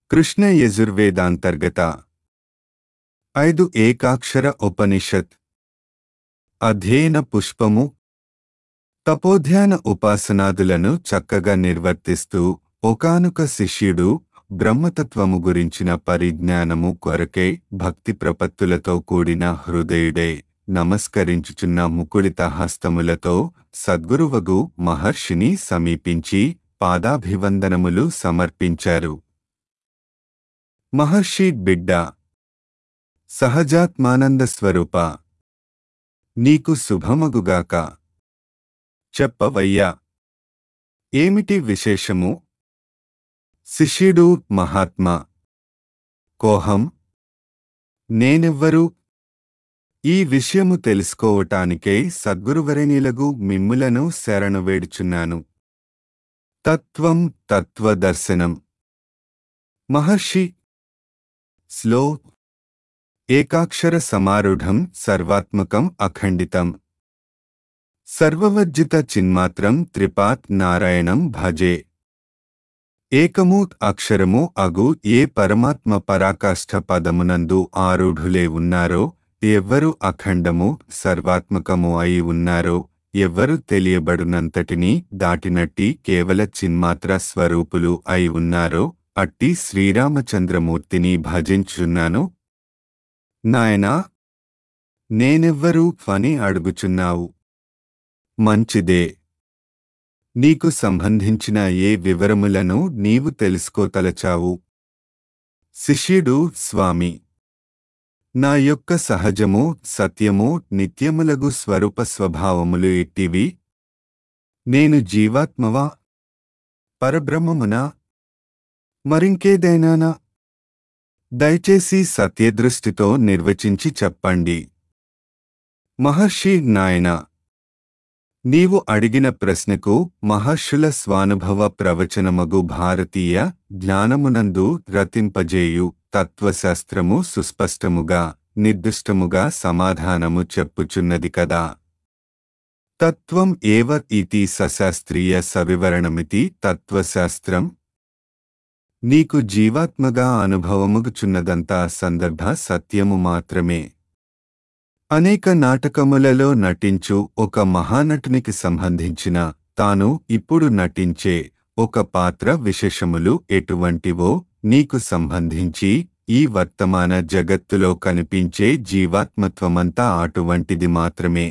కృష్ణ యజుర్వేదాంతర్గత ఐదు ఏకాక్షర ఉపనిషత్ అధ్యయన పుష్పము తపోధ్యాన ఉపాసనాదులను చక్కగా నిర్వర్తిస్తూ ఒకానొక శిష్యుడు బ్రహ్మతత్వము గురించిన పరిజ్ఞానము కొరకై భక్తి ప్రపత్తులతో కూడిన హృదయుడై నమస్కరించుచున్న ముకుళిత హస్తములతో సద్గురువగు మహర్షిని సమీపించి పాదాభివందనములు సమర్పించారు మహర్షి బిడ్డ సహజాత్మానంద స్వరూప నీకు శుభమగుగాక చెప్పవయ్యా ఏమిటి విశేషము శిష్యుడు మహాత్మా కోహం నేనెవ్వరు ఈ విషయము తెలుసుకోవటానికై సద్గురువరేణీలగు మిమ్ములను శరణు వేడుచున్నాను తత్వం తత్వదర్శనం మహర్షి స్లో ఏకాక్షర సమారూఢం సర్వాత్మకం అఖండితం సర్వవర్జిత చిన్మాత్రం త్రిపాత్ నారాయణం భజే ఏకమూత్ అక్షరము అగు ఏ పరమాత్మ పరాకాష్ఠ పదమునందు ఆరూఢులే ఉన్నారో ఎవ్వరు అఖండము సర్వాత్మకము అయి ఉన్నారో ఎవ్వరు తెలియబడునంతటినీ దాటినట్టి కేవల చిన్మాత్ర స్వరూపులు అయి ఉన్నారో అట్టి శ్రీరామచంద్రమూర్తిని భజించున్నాను నాయనా నేనెవ్వరూ అని అడుగుచున్నావు మంచిదే నీకు సంబంధించిన ఏ వివరములను నీవు తెలుసుకోతలచావు శిష్యుడు స్వామి నా యొక్క సహజము సత్యము నిత్యములగు స్వరూప స్వభావములు ఎట్టివి నేను జీవాత్మవా పరబ్రహ్మమునా మరింకేదైనానా దయచేసి సత్యదృష్టితో నిర్వచించి చెప్పండి మహర్షి నాయన నీవు అడిగిన ప్రశ్నకు మహర్షుల స్వానుభవ ప్రవచనమగు భారతీయ జ్ఞానమునందు రతింపజేయు తత్వశాస్త్రము సుస్పష్టముగా నిర్దిష్టముగా సమాధానము చెప్పుచున్నది కదా తత్వం ఏవ ఇతి సశాస్త్రీయ సవివరణమితి తత్వశాస్త్రం నీకు జీవాత్మగా అనుభవముగుచున్నదంతా సందర్భ సత్యము మాత్రమే అనేక నాటకములలో నటించు ఒక మహానటునికి సంబంధించిన తాను ఇప్పుడు నటించే ఒక పాత్ర విశేషములు ఎటువంటివో నీకు సంబంధించి ఈ వర్తమాన జగత్తులో కనిపించే జీవాత్మత్వమంతా అటువంటిది మాత్రమే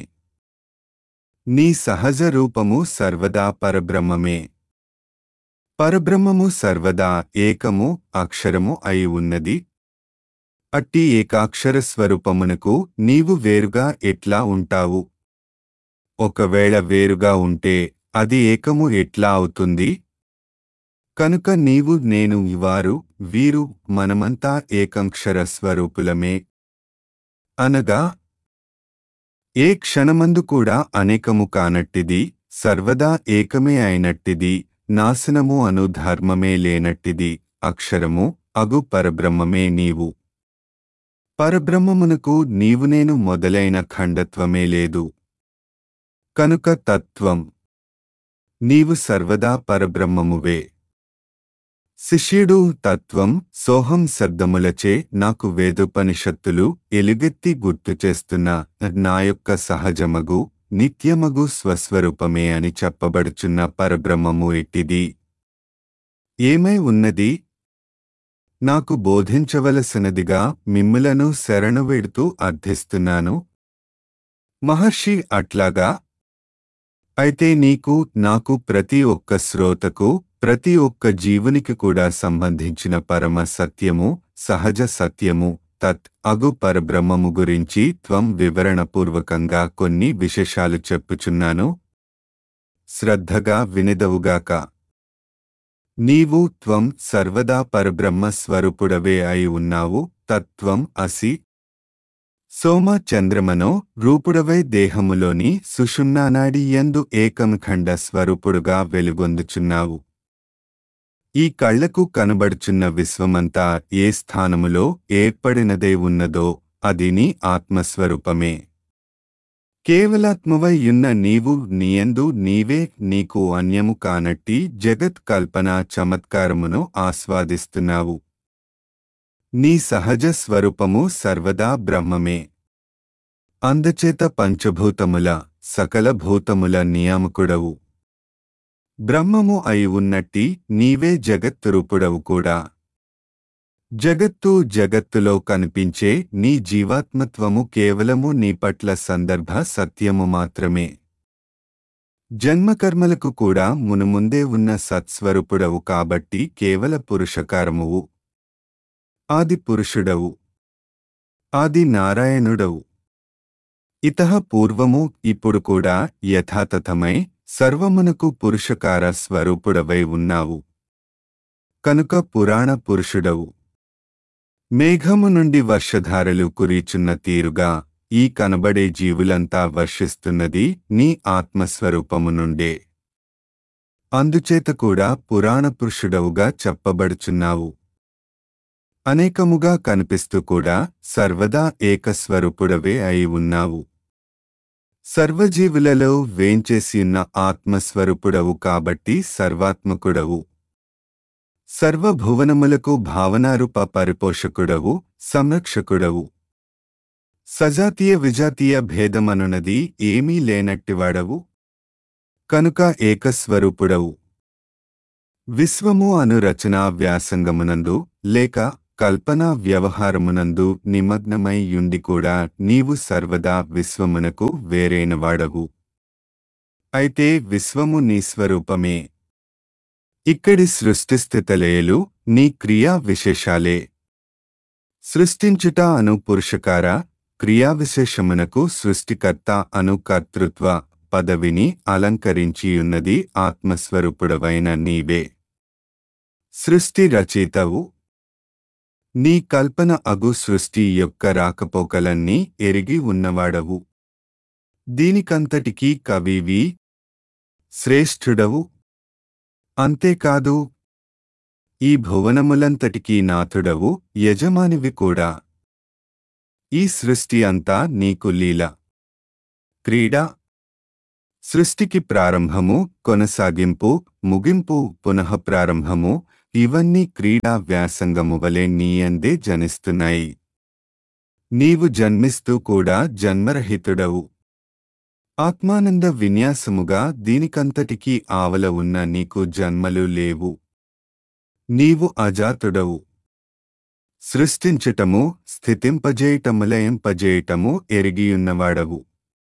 నీ సహజ రూపము సర్వదా పరబ్రహ్మమే పరబ్రహ్మము సర్వదా ఏకము అక్షరము అయి ఉన్నది అట్టి ఏకాక్షర స్వరూపమునకు నీవు వేరుగా ఎట్లా ఉంటావు ఒకవేళ వేరుగా ఉంటే అది ఏకము ఎట్లా అవుతుంది కనుక నీవు నేను వారు వీరు మనమంతా ఏకంక్షర స్వరూపులమే అనగా ఏ క్షణమందు కూడా అనేకము కానట్టిది సర్వదా ఏకమే అయినట్టిది నాశనము అను ధర్మమే లేనట్టిది అక్షరము అగు పరబ్రహ్మమే నీవు పరబ్రహ్మమునకు నీవు నేను మొదలైన ఖండత్వమే లేదు కనుక తత్వం నీవు సర్వదా పరబ్రహ్మమువే శిష్యుడు తత్వం సోహం శబ్దములచే నాకు వేదోపనిషత్తులు ఎలుగెత్తి గుర్తు చేస్తున్న నా యొక్క సహజమగు నిత్యమగు స్వస్వరూపమే అని చెప్పబడుచున్న పరబ్రహ్మము ఎట్టిది ఏమై ఉన్నది నాకు బోధించవలసినదిగా మిమ్ములను శరణు వేడుతూ అర్థిస్తున్నాను మహర్షి అట్లాగా అయితే నీకు నాకు ప్రతి ఒక్క శ్రోతకు ప్రతి ఒక్క జీవునికి కూడా సంబంధించిన పరమ సత్యము సహజ సత్యము తత్ అగు పరబ్రహ్మము గురించి త్వం వివరణపూర్వకంగా కొన్ని విశేషాలు చెప్పుచున్నాను శ్రద్ధగా వినిదవుగాక నీవు త్వం సర్వదా పరబ్రహ్మ స్వరూపుడవే అయి ఉన్నావు తత్వం అసి సోమ చంద్రమనో రూపుడవై దేహములోని సుషుమ్నానాడి యందు ఏకంఖండ స్వరూపుడుగా వెలుగొందుచున్నావు ఈ కళ్లకు కనబడుచున్న విశ్వమంతా ఏ స్థానములో ఏర్పడినదే ఉన్నదో అది నీ ఆత్మస్వరూపమే కేవలాత్మవై యున్న నీవు నీయందు నీవే నీకు అన్యము కానట్టి జగత్ కల్పన చమత్కారమును ఆస్వాదిస్తున్నావు నీ సహజ స్వరూపము సర్వదా బ్రహ్మమే అందచేత పంచభూతముల సకల భూతముల నియామకుడవు బ్రహ్మము అయి ఉన్నట్టి నీవే జగత్తురూపుడవు కూడా జగత్తు జగత్తులో కనిపించే నీ జీవాత్మత్వము కేవలము నీ పట్ల సందర్భ సత్యము మాత్రమే జన్మకర్మలకు కూడా మునుముందే ఉన్న సత్స్వరూపుడవు కాబట్టి కేవల పురుషకారమువు ఆది పురుషుడవు ఆది నారాయణుడవు ఇతః పూర్వము ఇప్పుడు కూడా యథాతథమై సర్వమునకు పురుషకార స్వరూపుడవై ఉన్నావు కనుక పురాణ పురుషుడవు మేఘము నుండి వర్షధారలు కురీచున్న తీరుగా ఈ కనబడే జీవులంతా వర్షిస్తున్నది నీ ఆత్మస్వరూపము నుండే అందుచేత కూడా పురాణ పురుషుడవుగా చెప్పబడుచున్నావు అనేకముగా కనిపిస్తూ కూడా సర్వదా ఏకస్వరూపుడవే అయి ఉన్నావు సర్వజీవులలో వేంచేసియున్న ఆత్మస్వరూపుడవు కాబట్టి సర్వాత్మకుడవు సర్వభువనములకు భావనారూప పరిపోషకుడవు సంరక్షకుడవు సజాతీయ విజాతీయ భేదమనున్నది ఏమీ లేనట్టివాడవు కనుక ఏకస్వరూపుడవు విశ్వము అను రచనా వ్యాసంగమునందు లేక కల్పనా వ్యవహారమునందు నిమగ్నమై యుండి కూడా నీవు సర్వదా విశ్వమునకు వేరైనవాడవు అయితే విశ్వము నీ స్వరూపమే ఇక్కడి సృష్టిస్థితలయలు నీ క్రియా విశేషాలే సృష్టించుట అను పురుషకార క్రియావిశేషమునకు సృష్టికర్త అను కర్తృత్వ పదవిని అలంకరించియున్నది ఆత్మస్వరూపుడవైన నీవే సృష్టి రచయితవు నీ కల్పన అగు సృష్టి యొక్క రాకపోకలన్నీ ఎరిగి ఉన్నవాడవు దీనికంతటికీ కవివి శ్రేష్ఠుడవు అంతేకాదు ఈ భువనములంతటికీ నాథుడవు యజమానివి కూడా ఈ సృష్టి అంతా నీకు లీల క్రీడ సృష్టికి ప్రారంభము కొనసాగింపు ముగింపు పునః ప్రారంభము ఇవన్నీ క్రీడా వ్యాసంగము వలె నీయందే జనిస్తున్నాయి నీవు జన్మిస్తూ కూడా జన్మరహితుడవు ఆత్మానంద విన్యాసముగా దీనికంతటికీ ఆవల ఉన్న నీకు జన్మలు లేవు నీవు అజాతుడవు సృష్టించటము స్థితింపజేయటములయంపజేయటము ఎరిగియున్నవాడవు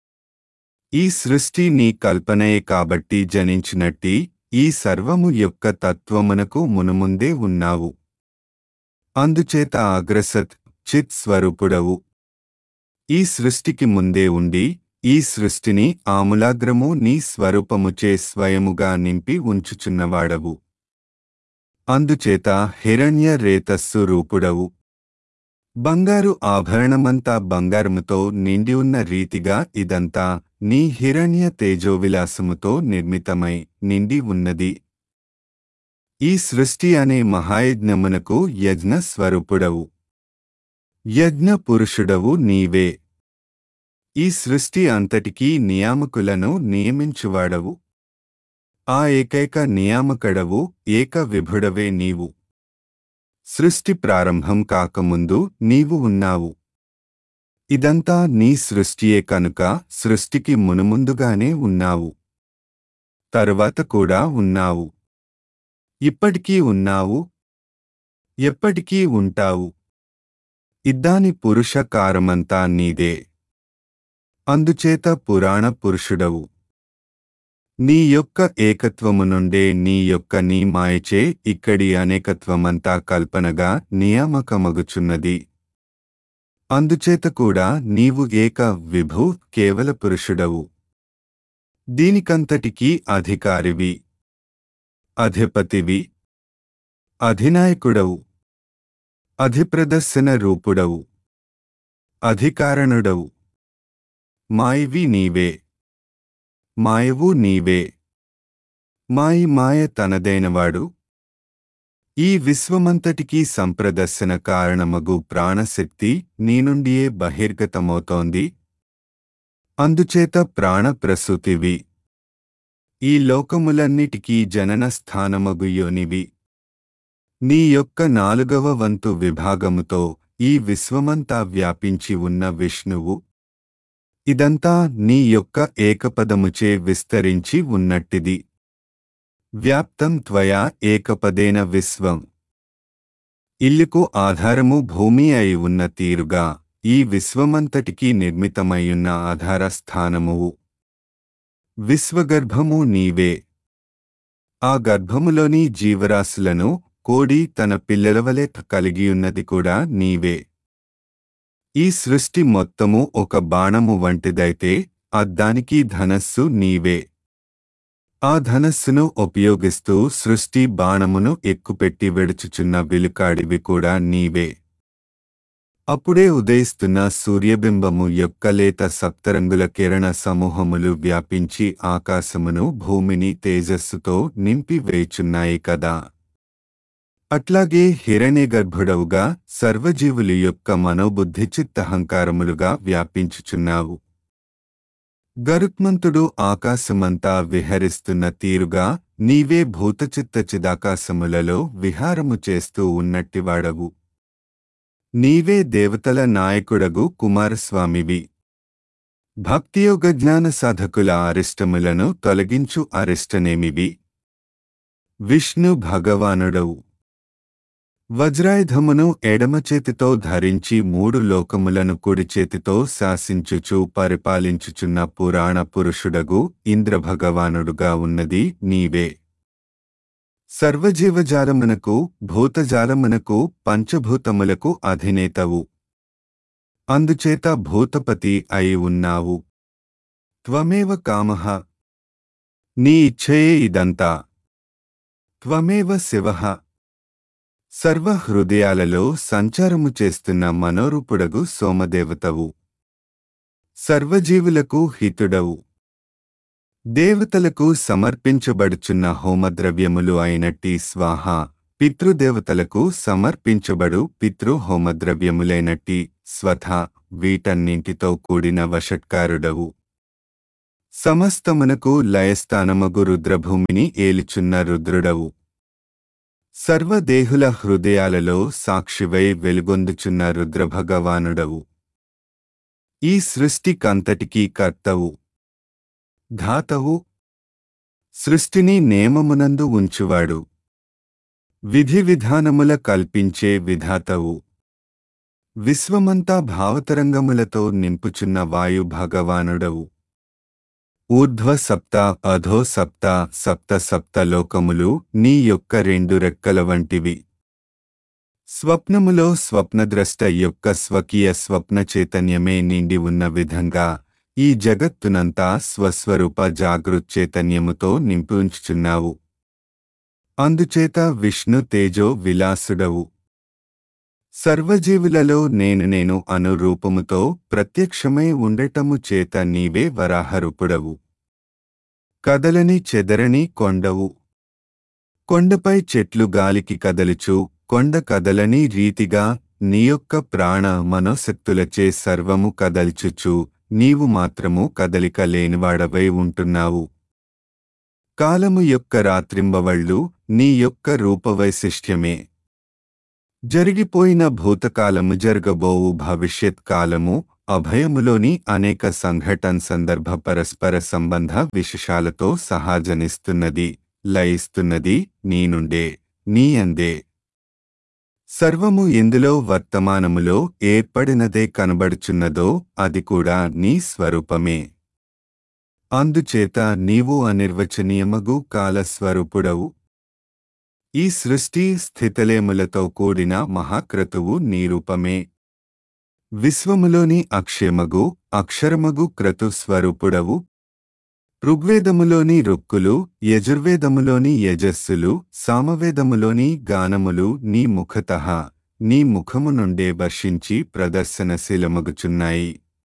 ఈ సృష్టి నీ కల్పనయే కాబట్టి జనించినట్టి ఈ సర్వము యొక్క తత్వమునకు మునుముందే ఉన్నావు అందుచేత అగ్రసత్ చిత్ స్వరూపుడవు ఈ సృష్టికి ముందే ఉండి ఈ సృష్టిని ఆములాగ్రము నీ స్వరూపముచే స్వయముగా నింపి ఉంచుచున్నవాడవు అందుచేత హిరణ్య రేతస్సు రూపుడవు బంగారు ఆభరణమంతా బంగారముతో నిండి ఉన్న రీతిగా ఇదంతా నీ హిరణ్య తేజోవిలాసముతో నిర్మితమై నిండి ఉన్నది ఈ సృష్టి అనే మహాయజ్ఞమునకు యజ్ఞ స్వరూపుడవు యజ్ఞ పురుషుడవు నీవే ఈ సృష్టి అంతటికీ నియామకులను నియమించువాడవు ఆ ఏకైక నియామకడవు ఏక విభుడవే నీవు సృష్టి ప్రారంభం కాకముందు నీవు ఉన్నావు ఇదంతా నీ సృష్టియే కనుక సృష్టికి మునుముందుగానే ఉన్నావు తరువాత కూడా ఉన్నావు ఇప్పటికీ ఉన్నావు ఎప్పటికీ ఉంటావు ఇద్దాని పురుషకారమంతా నీదే అందుచేత పురాణ పురుషుడవు నీ యొక్క ఏకత్వము నుండే నీ యొక్క నీ మాయచే ఇక్కడి అనేకత్వమంతా కల్పనగా నియామకమగుచున్నది అందుచేత కూడా నీవు ఏక విభు కేవల పురుషుడవు దీనికంతటికీ అధికారివి అధిపతివి అధినాయకుడవు అధిప్రదర్శన రూపుడవు అధికారణుడవు మాయవి నీవే మాయవు నీవే మాయి మాయ తనదైనవాడు ఈ విశ్వమంతటికీ సంప్రదర్శన కారణమగు ప్రాణశక్తి నీ నుండియే బహిర్గతమవుతోంది అందుచేత ప్రాణ ప్రసూతివి ఈ లోకములన్నిటికీ జనన స్థానమగు యోనివి నీ యొక్క నాలుగవ వంతు విభాగముతో ఈ విశ్వమంతా వ్యాపించి ఉన్న విష్ణువు ఇదంతా నీ యొక్క ఏకపదముచే విస్తరించి ఉన్నట్టిది వ్యాప్తం త్వయా ఏకపదేన విశ్వం ఇల్లుకు ఆధారము భూమి అయి ఉన్న తీరుగా ఈ విశ్వమంతటికీ నిర్మితమయ్యున్న ఆధార స్థానమువు విశ్వగర్భము నీవే ఆ గర్భములోని జీవరాశులను కోడి తన పిల్లలవలె కలిగియున్నది కూడా నీవే ఈ సృష్టి మొత్తము ఒక బాణము వంటిదైతే అద్దానికి ధనస్సు నీవే ఆ ధనస్సును ఉపయోగిస్తూ సృష్టి బాణమును ఎక్కుపెట్టి వెడుచుచున్న విలుకాడివి కూడా నీవే అప్పుడే ఉదయిస్తున్న సూర్యబింబము యొక్క లేత సప్తరంగుల కిరణ సమూహములు వ్యాపించి ఆకాశమును భూమిని తేజస్సుతో నింపి వేచున్నాయి కదా అట్లాగే హిరణ్యగర్భుడవుగా సర్వజీవులు యొక్క మనోబుద్ధి చిత్తహంకారములుగా వ్యాపించుచున్నావు గరుత్మంతుడు ఆకాశమంతా విహరిస్తున్న తీరుగా నీవే భూతచిత్త చిదాకాశములలో విహారము చేస్తూ ఉన్నట్టివాడవు నీవే దేవతల నాయకుడగు కుమారస్వామివి భక్తియోగ జ్ఞాన సాధకుల అరిష్టములను తొలగించు అరిష్టనేమివి విష్ణు భగవానుడవు వజ్రాయుధమును ఎడమ చేతితో ధరించి మూడు లోకములను కుడి చేతితో శాసించుచు పరిపాలించుచున్న పురాణ పురుషుడగు ఇంద్రభగవానుడుగా ఉన్నది నీవే సర్వజీవజాలమునకు భూతజాలమునకు పంచభూతములకు అధినేతవు అందుచేత భూతపతి అయి ఉన్నావు త్వమేవ కామః నీ ఇచ్ఛయే ఇదంతా త్వమేవ శివః సర్వ హృదయాలలో సంచారము చేస్తున్న మనోరూపుడగు సోమదేవతవు సర్వజీవులకు హితుడవు దేవతలకు సమర్పించబడుచున్న హోమద్రవ్యములు అయినట్టి స్వాహ పితృదేవతలకు సమర్పించబడు పితృ హోమద్రవ్యములైనట్టి స్వథ వీటన్నింటితో కూడిన వషట్కారుడవు సమస్తమునకు లయస్థానమగు రుద్రభూమిని ఏలుచున్న రుద్రుడవు సర్వదేహుల హృదయాలలో సాక్షివై వెలుగొందుచున్న రుద్రభగవానుడవు ఈ సృష్టికంతటికీ కర్తవు ధాతవు సృష్టిని నేమమునందు ఉంచువాడు విధి విధానముల కల్పించే విధాతవు విశ్వమంతా భావతరంగములతో నింపుచున్న వాయు భగవానుడవు ఊర్ధ్వ సప్త అధో సప్త సప్త సప్త లోకములు నీ యొక్క రెండు రెక్కల వంటివి స్వప్నములో స్వప్నద్రష్ట యొక్క స్వకీయ స్వప్న చైతన్యమే నిండి ఉన్న విధంగా ఈ జగత్తునంతా స్వస్వరూప జాగృత్ చైతన్యముతో నింపి ఉంచుచున్నావు అందుచేత విష్ణు తేజో విలాసుడవు సర్వజీవులలో నేను నేను అను రూపముతో ప్రత్యక్షమై ఉండటము చేత నీవే వరాహరూపుడవు కదలని చెదరని కొండవు కొండపై చెట్లు గాలికి కదలుచు కొండ కదలని రీతిగా నీ యొక్క ప్రాణ మనోశక్తులచే సర్వము కదల్చుచు నీవు మాత్రము కదలిక లేనివాడవై ఉంటున్నావు కాలము యొక్క రాత్రింబవళ్ళు నీ యొక్క రూపవైశిష్ట్యమే జరిగిపోయిన భూతకాలము జరగబోవు భవిష్యత్ కాలము అభయములోని అనేక సంఘటన సందర్భ పరస్పర సంబంధ విశేషాలతో సహాజనిస్తున్నది లయిస్తున్నది నీ నుండే నీ అందే సర్వము ఎందులో వర్తమానములో ఏర్పడినదే కనబడుచున్నదో అది కూడా నీ స్వరూపమే అందుచేత నీవు అనిర్వచనీయమగు కాలస్వరూపుడవు ఈ సృష్టి స్థితలేములతో కూడిన మహాక్రతువు నీ రూపమే విశ్వములోని అక్షయమగు అక్షరమగు క్రతు స్వరూపుడవు ఋగ్వేదములోని రుక్కులు యజుర్వేదములోని యజస్సులు సామవేదములోని గానములు నీ ముఖతః నీ ముఖము నుండే వర్షించి ప్రదర్శనశీలమగుచున్నాయి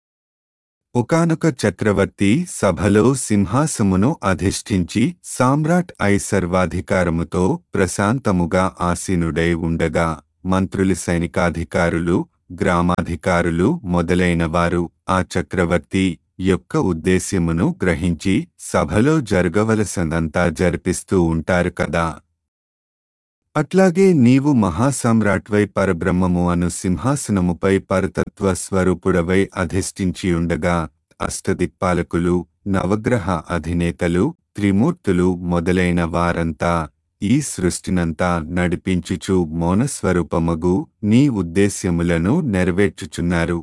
ఒకనొక చక్రవర్తి సభలో సింహాసమును అధిష్ఠించి సామ్రాట్ ఐ సర్వాధికారముతో ప్రశాంతముగా ఆసీనుడై ఉండగా మంత్రులు సైనికాధికారులు గ్రామాధికారులు మొదలైనవారు ఆ చక్రవర్తి యొక్క ఉద్దేశ్యమును గ్రహించి సభలో జరగవలసినంతా జరిపిస్తూ ఉంటారు కదా అట్లాగే నీవు మహాసమ్రాట్వై పరబ్రహ్మము అను సింహాసనముపై పరతత్వ స్వరూపుడవై అధిష్ఠించియుండగా అష్టదిక్పాలకులు నవగ్రహ అధినేతలు త్రిమూర్తులు మొదలైన వారంతా ఈ సృష్టినంతా నడిపించుచు మౌనస్వరూపమగు నీ ఉద్దేశ్యములను నెరవేర్చుచున్నారు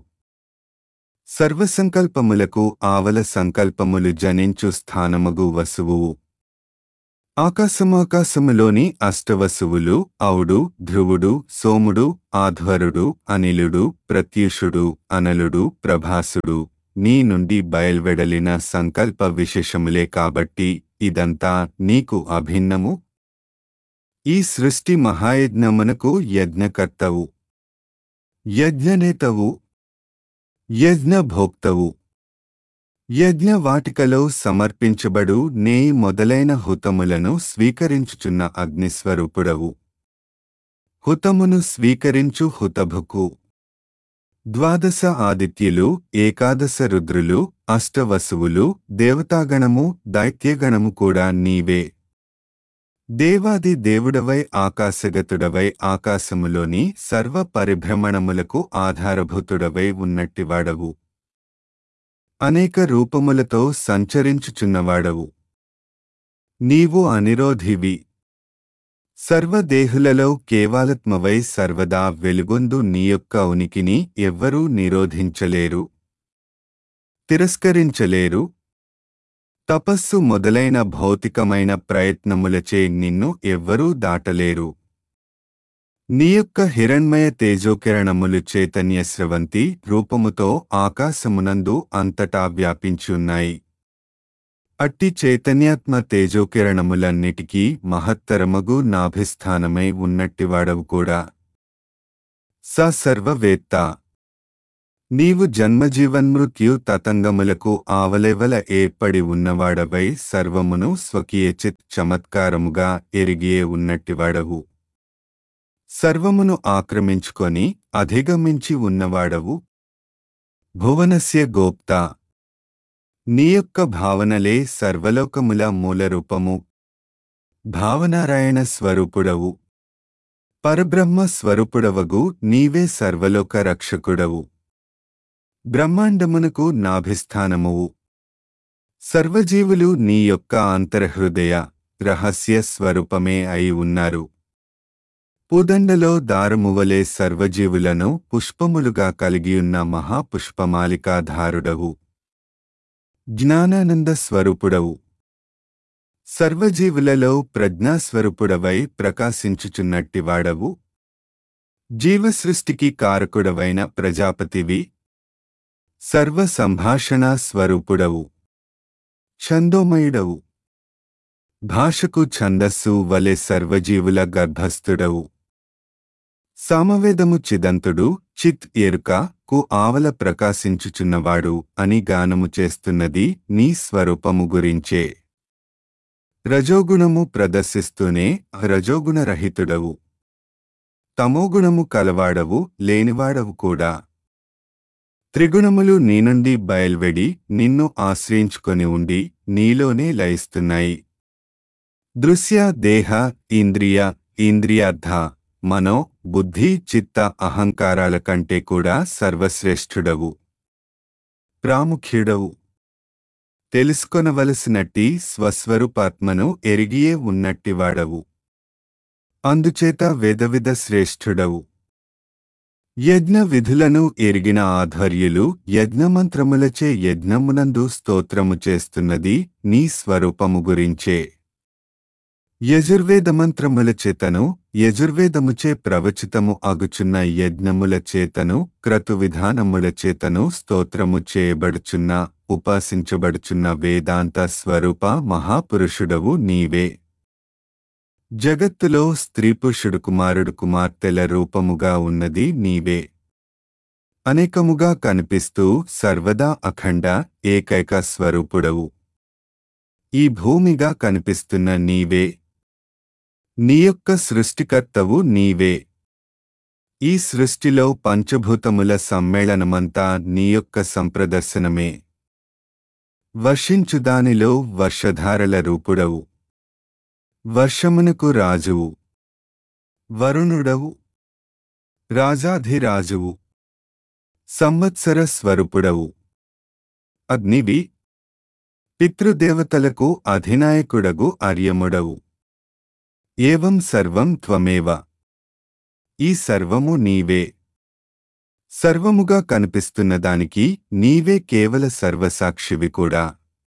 సర్వసంకల్పములకు ఆవల సంకల్పములు జనించు స్థానమగు వసువు ఆకాశమాకాశములోని అష్టవసువులు ఔడు ధ్రువుడు సోముడు ఆధ్వరుడు అనిలుడు ప్రత్యూషుడు అనలుడు ప్రభాసుడు నీ నుండి బయల్వెడలిన సంకల్ప విశేషములే కాబట్టి ఇదంతా నీకు అభిన్నము ఈ సృష్టి మహాయజ్ఞమునకు యజ్ఞకర్తవు యజ్ఞనేతవు యజ్ఞభోక్తవు యజ్ఞవాటికలో సమర్పించబడు నేయి మొదలైన హుతములను స్వీకరించుచున్న అగ్నిస్వరూపుడవు హుతమును స్వీకరించు హుతభుకు ద్వాదశ ఆదిత్యులు ఏకాదశ రుద్రులు అష్టవసువులు దేవతాగణము దైత్యగణము కూడా నీవే దేవాది దేవుడవై ఆకాశగతుడవై ఆకాశములోని సర్వ పరిభ్రమణములకు ఆధారభూతుడవై ఉన్నట్టివాడవు అనేక రూపములతో సంచరించుచున్నవాడవు నీవు అనిరోధివి సర్వదేహులలో కేవలత్మవై సర్వదా వెలుగొందు నీ యొక్క ఉనికిని ఎవ్వరూ నిరోధించలేరు తిరస్కరించలేరు తపస్సు మొదలైన భౌతికమైన ప్రయత్నములచే నిన్ను ఎవ్వరూ దాటలేరు నీ యొక్క హిరణ్మయ తేజోకిరణములు చైతన్య స్రవంతి రూపముతో ఆకాశమునందు అంతటా వ్యాపించున్నాయి అట్టి చైతన్యాత్మ తేజోకిరణములన్నిటికీ మహత్తరమగు నాభిస్థానమై ఉన్నట్టివాడవు కూడా స సర్వవేత్త నీవు జన్మజీవన్మృత్యు తతంగములకు ఆవలెవల ఏర్పడి ఉన్నవాడవై సర్వమును స్వకీయచిత్ చమత్కారముగా ఎరిగియే ఉన్నట్టివాడవు సర్వమును ఆక్రమించుకొని అధిగమించి ఉన్నవాడవు భువనస్య గోప్త నీ యొక్క భావనలే సర్వలోకముల మూలరూపము భావనారాయణ స్వరూపుడవు పరబ్రహ్మ స్వరూపుడవగు నీవే సర్వలోక రక్షకుడవు బ్రహ్మాండమునకు నాభిస్థానమువు సర్వజీవులు నీ యొక్క అంతర్హృదయ రహస్య స్వరూపమే అయి ఉన్నారు పూదండలో దారమువలే సర్వజీవులను పుష్పములుగా కలిగియున్న మహాపుష్పమాలికాధారుడవు జ్ఞానానంద స్వరూపుడవు సర్వజీవులలో ప్రజ్ఞాస్వరూపుడవై ప్రకాశించుచున్నట్టివాడవు జీవసృష్టికి కారకుడవైన ప్రజాపతివి సర్వ సంభాషణ స్వరూపుడవు ఛందోమయుడవు భాషకు ఛందస్సు వలె సర్వజీవుల గర్భస్థుడవు సామవేదము చిదంతుడు చిత్ ఎరుక కు ఆవల ప్రకాశించుచున్నవాడు అని గానము చేస్తున్నది నీ స్వరూపము గురించే రజోగుణము ప్రదర్శిస్తూనే రజోగుణరహితుడవు తమోగుణము కలవాడవు లేనివాడవు కూడా త్రిగుణములు నీ నుండి బయల్వెడి నిన్ను ఆశ్రయించుకొని ఉండి నీలోనే లయిస్తున్నాయి దృశ్య దేహ ఇంద్రియ ఇంద్రియార్థ మనో బుద్ధి చిత్త అహంకారాల కంటే కూడా సర్వశ్రేష్ఠుడవు ప్రాముఖ్యుడవు తెలుసుకొనవలసినట్టి స్వస్వరూపాత్మను ఎరిగియే ఉన్నట్టివాడవు అందుచేత వేదవిధ శ్రేష్ఠుడవు యజ్ఞ విధులను ఎరిగిన ఆధ్వర్యులు యజ్ఞమంత్రములచే యజ్ఞమునందు స్తోత్రము చేస్తున్నది నీ స్వరూపము గురించే యజుర్వేదమంత్రముల చేతను యజుర్వేదముచే ప్రవచితము అగుచున్న యజ్ఞముల చేతను క్రతు విధానముల చేతను స్తోత్రము చేయబడుచున్న ఉపాసించబడుచున్న వేదాంత స్వరూప మహాపురుషుడవు నీవే జగత్తులో స్త్రీ పురుషుడు కుమారుడు కుమార్తెల రూపముగా ఉన్నది నీవే అనేకముగా కనిపిస్తూ సర్వదా అఖండ ఏకైక స్వరూపుడవు ఈ భూమిగా కనిపిస్తున్న నీవే నీ యొక్క సృష్టికర్తవు నీవే ఈ సృష్టిలో పంచభూతముల సమ్మేళనమంతా నీ యొక్క సంప్రదర్శనమే వర్షించుదానిలో వర్షధారల రూపుడవు వర్షమునకు రాజువు వరుణుడవు రాజాధిరాజువు సంవత్సర స్వరూపుడవు అగ్నివి పితృదేవతలకు అధినాయకుడగు అర్యముడవు ఏవం సర్వం త్వమేవ ఈ సర్వము నీవే సర్వముగా కనిపిస్తున్న దానికి నీవే కేవల సర్వసాక్షివి కూడా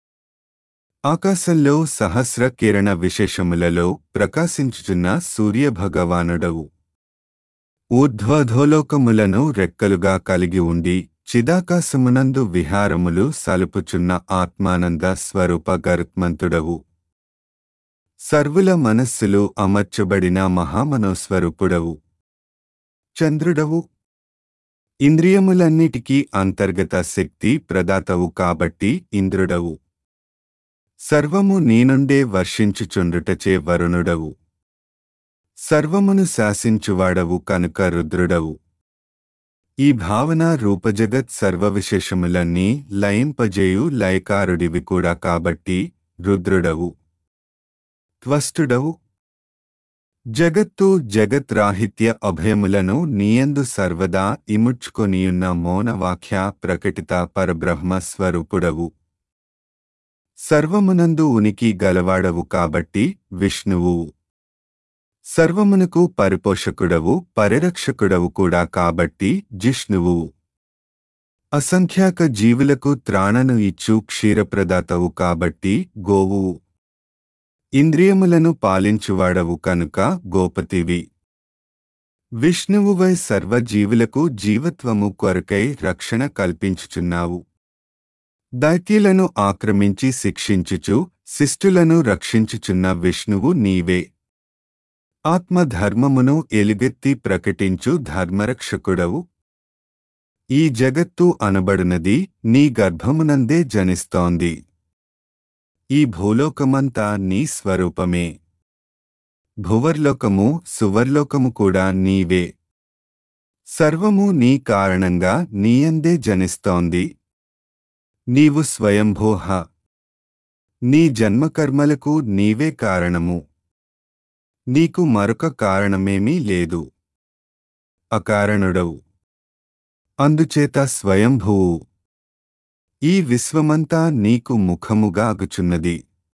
ఆకాశంలో సహస్ర కిరణ విశేషములలో ప్రకాశించుచున్న సూర్యభగవానుడవు ఊర్ధ్వధోలోకములను రెక్కలుగా కలిగి ఉండి చిదాకాశమునందు విహారములు సలుపుచున్న ఆత్మానంద స్వరూప గరుత్మంతుడవు సర్వుల మనస్సులు అమర్చబడిన మహామనోస్వరూపుడవు చంద్రుడవు ఇంద్రియములన్నిటికీ అంతర్గత శక్తి ప్రదాతవు కాబట్టి ఇంద్రుడవు సర్వము నీనుండే వర్షించుచుండుటచే వరుణుడవు సర్వమును శాసించువాడవు కనుక రుద్రుడవు ఈ భావన రూపజగత్ సర్వవిశేషములన్నీ లయింపజేయు లయకారుడివి కూడా కాబట్టి రుద్రుడవు త్వష్టుడవు జగత్తు జగత్రాహిత్య అభయములను నీయందు సర్వదా ఇముడ్చుకొనియున్న మౌనవాక్య ప్రకటిత పరబ్రహ్మ స్వరూపుడవు సర్వమునందు ఉనికి గలవాడవు కాబట్టి విష్ణువు సర్వమునకు పరిపోషకుడవు పరిరక్షకుడవు కూడా కాబట్టి జిష్ణువు అసంఖ్యాక జీవులకు త్రాణను ఇచ్చు క్షీరప్రదాతవు కాబట్టి గోవు ఇంద్రియములను పాలించువాడవు కనుక గోపతివి విష్ణువువై సర్వజీవులకు జీవత్వము కొరకై రక్షణ కల్పించుచున్నావు దైత్యులను ఆక్రమించి శిక్షించుచు శిష్టులను రక్షించుచున్న విష్ణువు నీవే ఆత్మధర్మమును ఎలుగెత్తి ప్రకటించు ధర్మరక్షకుడవు ఈ జగత్తు అనబడునది నీ గర్భమునందే జనిస్తోంది ఈ భూలోకమంతా నీ స్వరూపమే భువర్లోకము సువర్లోకము కూడా నీవే సర్వము నీ కారణంగా నీయందే జనిస్తోంది నీవు స్వయంభూహ నీ జన్మకర్మలకు నీవే కారణము నీకు మరొక కారణమేమీ లేదు అకారణుడవు అందుచేత స్వయంభువు ఈ విశ్వమంతా నీకు ముఖముగా అగుచున్నది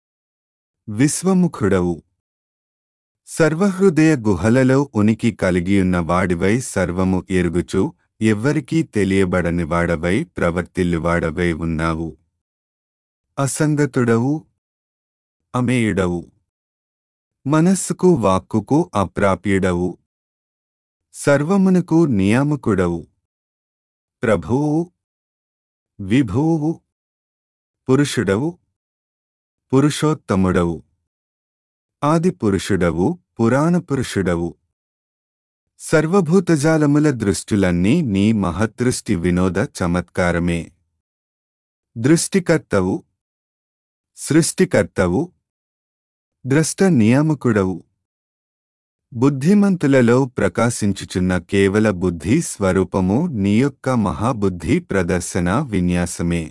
విశ్వముఖుడవు సర్వహృదయ గుహలలో ఉనికి కలిగియున్న వాడివై సర్వము ఎరుగుచు ఎవ్వరికీ తెలియబడని వాడవై ప్రవర్తిల్లువాడవై ఉన్నావు అసంగతుడవు అమేయుడవు మనస్సుకు వాక్కుకు అప్రాప్యుడవు సర్వమునకు నియామకుడవు ప్రభువు విభువు పురుషుడవు పురుషోత్తముడవు ఆదిపురుషుడవు పురాణపురుషుడవు సర్వభూతజాలముల దృష్టులన్నీ నీ మహదృష్టి వినోద చమత్కారమే దృష్టికర్తవు సృష్టికర్తవు ద్రష్ట నియామకుడవు బుద్ధిమంతులలో ప్రకాశించుచున్న కేవల బుద్ధి స్వరూపము నీ యొక్క మహాబుద్ధి ప్రదర్శన విన్యాసమే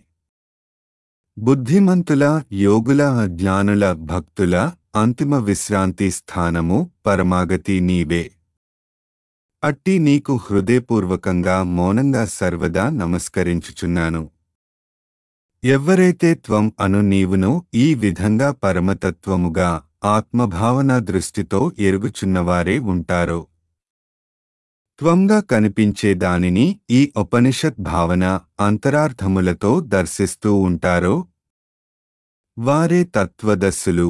బుద్ధిమంతుల యోగుల జ్ఞానుల భక్తుల అంతిమ విశ్రాంతి స్థానము పరమాగతి నీవే అట్టి నీకు హృదయపూర్వకంగా మౌనంగా సర్వదా నమస్కరించుచున్నాను ఎవ్వరైతే త్వం అను నీవును ఈ విధంగా పరమతత్వముగా ఆత్మభావన దృష్టితో ఎరుగుచున్నవారే ఉంటారో త్వంగా కనిపించే దానిని ఈ ఉపనిషత్ భావన అంతరార్థములతో దర్శిస్తూ ఉంటారో వారే తత్వదస్సులు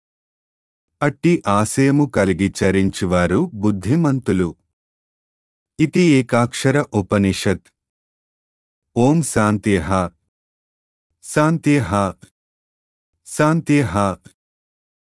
అట్టి ఆశయము కలిగి చరించువారు బుద్ధిమంతులు ఇది ఏకాక్షర ఉపనిషత్ ఓం శాంత్యః శాంత్యః శాంత్యః